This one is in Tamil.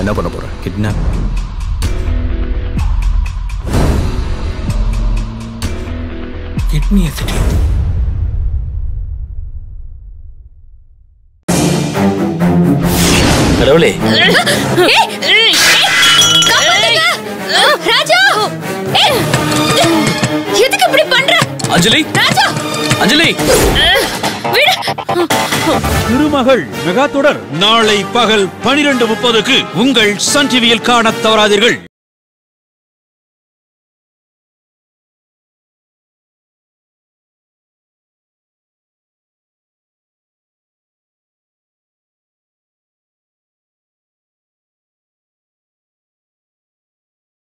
என்ன பண்ண போற கிட்னாப் கிட்னி எசிட்டி கடவுளே ராஜா ஏய், எதுக்கு இப்படி பண்ற அஞ்சலி ராஜா அஞ்சலி விடு திருமகள் மெகா தொடர் நாளை பகல் பனிரெண்டு முப்பதுக்கு உங்கள் சன் டிவியில் காணத் தவறாதீர்கள்